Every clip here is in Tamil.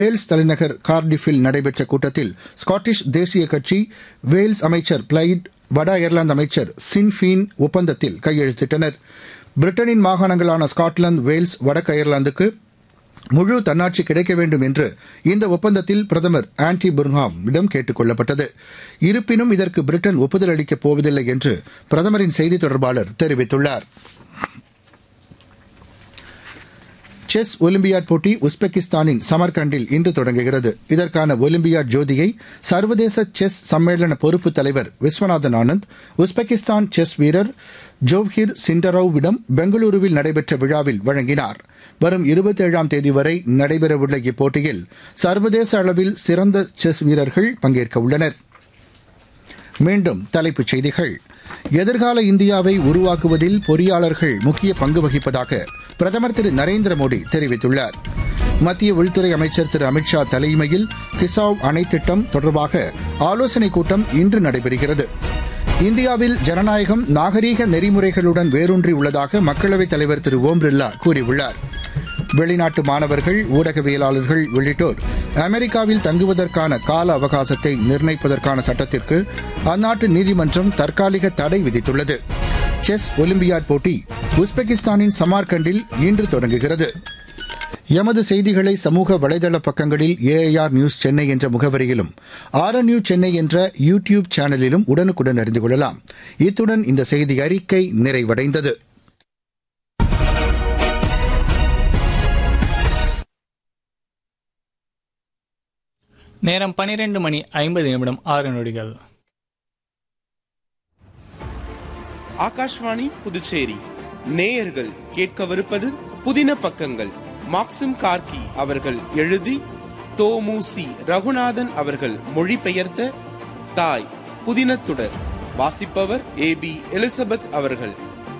வேல்ஸ் தலைநகர் கார்டிஃபில் நடைபெற்ற கூட்டத்தில் ஸ்காட்டிஷ் தேசிய கட்சி வேல்ஸ் அமைச்சர் பிளைட் வட அயர்லாந்து அமைச்சர் சின்ஃபீன் ஒப்பந்தத்தில் கையெழுத்திட்டனர் பிரிட்டனின் மாகாணங்களான ஸ்காட்லாந்து வேல்ஸ் வடக்கு அயர்லாந்துக்கு முழு தன்னாட்சி கிடைக்க வேண்டும் என்று இந்த ஒப்பந்தத்தில் பிரதமர் ஆன்டி புர்ஹாம் இடம் கேட்டுக் கொள்ளப்பட்டது இருப்பினும் இதற்கு பிரிட்டன் ஒப்புதல் அளிக்கப் போவதில்லை என்று பிரதமரின் செய்தித் தொடர்பாளர் தெரிவித்துள்ளார் செஸ் ஒலிம்பியாட் போட்டி உஸ்பெகிஸ்தானின் சமர்கண்டில் இன்று தொடங்குகிறது இதற்கான ஒலிம்பியாட் ஜோதியை சர்வதேச செஸ் சம்மேளன பொறுப்பு தலைவர் விஸ்வநாதன் ஆனந்த் உஸ்பெகிஸ்தான் செஸ் வீரர் ஜோவ்ஹிர் சிண்டரோவிடம் பெங்களூருவில் நடைபெற்ற விழாவில் வழங்கினார் வரும் இருபத்தேழாம் தேதி வரை நடைபெறவுள்ள இப்போட்டியில் சர்வதேச அளவில் சிறந்த செஸ் வீரர்கள் பங்கேற்க உள்ளனர் மீண்டும் தலைப்புச் செய்திகள் எதிர்கால இந்தியாவை உருவாக்குவதில் பொறியாளர்கள் முக்கிய பங்கு வகிப்பதாக பிரதமர் திரு நரேந்திர மோடி தெரிவித்துள்ளார் மத்திய உள்துறை அமைச்சர் திரு அமித்ஷா தலைமையில் கிசாவ் அணை திட்டம் தொடர்பாக ஆலோசனைக் கூட்டம் இன்று நடைபெறுகிறது இந்தியாவில் ஜனநாயகம் நாகரீக நெறிமுறைகளுடன் வேரூன்றி உள்ளதாக மக்களவைத் தலைவர் திரு ஓம் பிர்லா கூறியுள்ளார் வெளிநாட்டு மாணவர்கள் ஊடகவியலாளர்கள் உள்ளிட்டோர் அமெரிக்காவில் தங்குவதற்கான கால அவகாசத்தை நிர்ணயிப்பதற்கான சட்டத்திற்கு அந்நாட்டு நீதிமன்றம் தற்காலிக தடை விதித்துள்ளது செஸ் ஒலிம்பியாட் போட்டி உஸ்பெகிஸ்தானின் சமார்கண்டில் இன்று தொடங்குகிறது எமது செய்திகளை சமூக வலைதள பக்கங்களில் ஏஐஆர் நியூஸ் சென்னை என்ற முகவரியிலும் ஆர்என்யூ சென்னை என்ற யூ டியூப் சேனலிலும் உடனுக்குடன் அறிந்து கொள்ளலாம் இத்துடன் இந்த செய்தி அறிக்கை நிறைவடைந்தது நேரம் பனிரெண்டு மணி ஐம்பது நிமிடம் ஆறு நொடிகள் ஆகாஷ்வாணி புதுச்சேரி நேயர்கள் கேட்கவிருப்பது புதின பக்கங்கள் மாக்சிம் கார்கி அவர்கள் எழுதி தோமுசி ரகுநாதன் அவர்கள் மொழிபெயர்த்த தாய் புதினத்துடர் வாசிப்பவர் ஏ பி எலிசபெத் அவர்கள்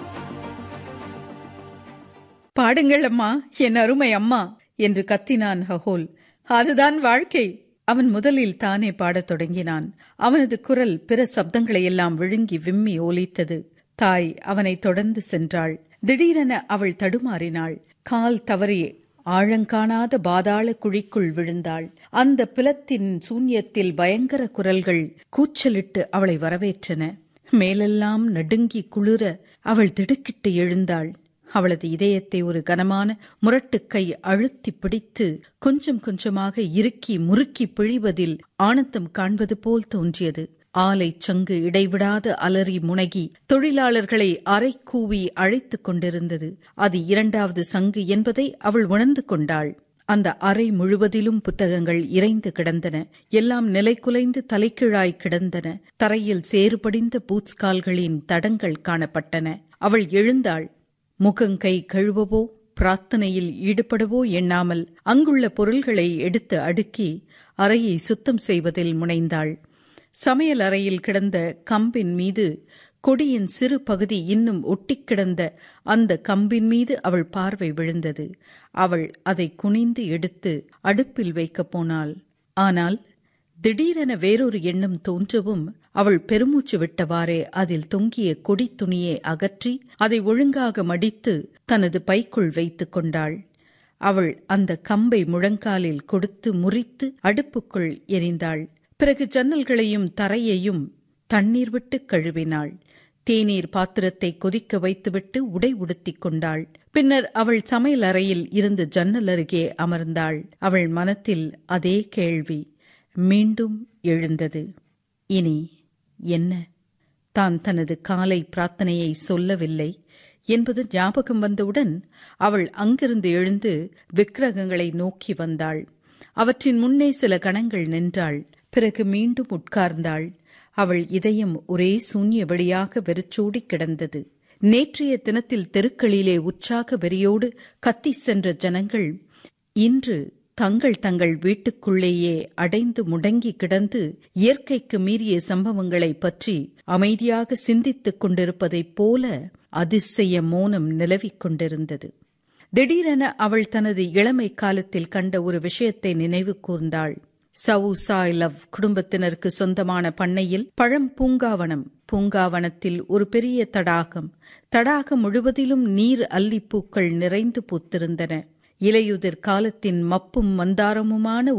பாடுங்கள் அம்மா என் அருமை அம்மா என்று கத்தினான் ஹகோல் அதுதான் வாழ்க்கை அவன் முதலில் தானே பாடத் தொடங்கினான் அவனது குரல் பிற சப்தங்களையெல்லாம் விழுங்கி விம்மி ஓலித்தது தாய் அவனை தொடர்ந்து சென்றாள் திடீரென அவள் தடுமாறினாள் கால் தவறி ஆழங்காணாத பாதாள குழிக்குள் விழுந்தாள் அந்த பிலத்தின் சூன்யத்தில் பயங்கர குரல்கள் கூச்சலிட்டு அவளை வரவேற்றன மேலெல்லாம் நடுங்கி குளிர அவள் திடுக்கிட்டு எழுந்தாள் அவளது இதயத்தை ஒரு கனமான முரட்டுக்கை அழுத்தி பிடித்து கொஞ்சம் கொஞ்சமாக இறுக்கி முறுக்கி பிழிவதில் ஆனந்தம் காண்பது போல் தோன்றியது ஆலை சங்கு இடைவிடாத அலறி முனகி தொழிலாளர்களை அரை கூவி அழைத்துக் கொண்டிருந்தது அது இரண்டாவது சங்கு என்பதை அவள் உணர்ந்து கொண்டாள் அந்த அறை முழுவதிலும் புத்தகங்கள் இறைந்து கிடந்தன எல்லாம் நிலைக்குலைந்து தலைக்கீழாய் கிடந்தன தரையில் சேறுபடிந்த பூட்ஸ் கால்களின் தடங்கள் காணப்பட்டன அவள் எழுந்தாள் முகங்கை கழுவவோ பிரார்த்தனையில் ஈடுபடவோ எண்ணாமல் அங்குள்ள பொருள்களை எடுத்து அடுக்கி அறையை சுத்தம் செய்வதில் முனைந்தாள் சமையல் அறையில் கிடந்த கம்பின் மீது கொடியின் சிறு பகுதி இன்னும் ஒட்டிக் கிடந்த அந்த கம்பின் மீது அவள் பார்வை விழுந்தது அவள் அதை குனிந்து எடுத்து அடுப்பில் வைக்கப் போனாள் ஆனால் திடீரென வேறொரு எண்ணம் தோன்றவும் அவள் பெருமூச்சு விட்டவாறே அதில் தொங்கிய கொடி துணியை அகற்றி அதை ஒழுங்காக மடித்து தனது பைக்குள் வைத்துக் கொண்டாள் அவள் அந்த கம்பை முழங்காலில் கொடுத்து முறித்து அடுப்புக்குள் எரிந்தாள் பிறகு ஜன்னல்களையும் தரையையும் தண்ணீர் விட்டு கழுவினாள் தேநீர் பாத்திரத்தை கொதிக்க வைத்துவிட்டு உடை உடுத்திக் கொண்டாள் பின்னர் அவள் சமையல் அறையில் இருந்து ஜன்னல் அருகே அமர்ந்தாள் அவள் மனத்தில் அதே கேள்வி மீண்டும் எழுந்தது இனி என்ன தான் தனது காலை பிரார்த்தனையை சொல்லவில்லை என்பது ஞாபகம் வந்தவுடன் அவள் அங்கிருந்து எழுந்து விக்கிரகங்களை நோக்கி வந்தாள் அவற்றின் முன்னே சில கணங்கள் நின்றாள் பிறகு மீண்டும் உட்கார்ந்தாள் அவள் இதயம் ஒரே சூன்ய வெளியாக வெறிச்சோடி கிடந்தது நேற்றைய தினத்தில் தெருக்களிலே உற்சாக வெறியோடு கத்தி சென்ற ஜனங்கள் இன்று தங்கள் தங்கள் வீட்டுக்குள்ளேயே அடைந்து முடங்கி கிடந்து இயற்கைக்கு மீறிய சம்பவங்களை பற்றி அமைதியாக சிந்தித்துக் கொண்டிருப்பதைப் போல அதிசய மோனம் நிலவிக் கொண்டிருந்தது திடீரென அவள் தனது இளமை காலத்தில் கண்ட ஒரு விஷயத்தை நினைவு கூர்ந்தாள் சவு சாய் லவ் குடும்பத்தினருக்கு சொந்தமான பண்ணையில் பழம் பூங்காவனம் பூங்காவனத்தில் ஒரு பெரிய தடாகம் தடாகம் முழுவதிலும் நீர் அல்லிப்பூக்கள் நிறைந்து பூத்திருந்தன இலையுதிர் காலத்தின் மப்பும் மந்தாரமுமான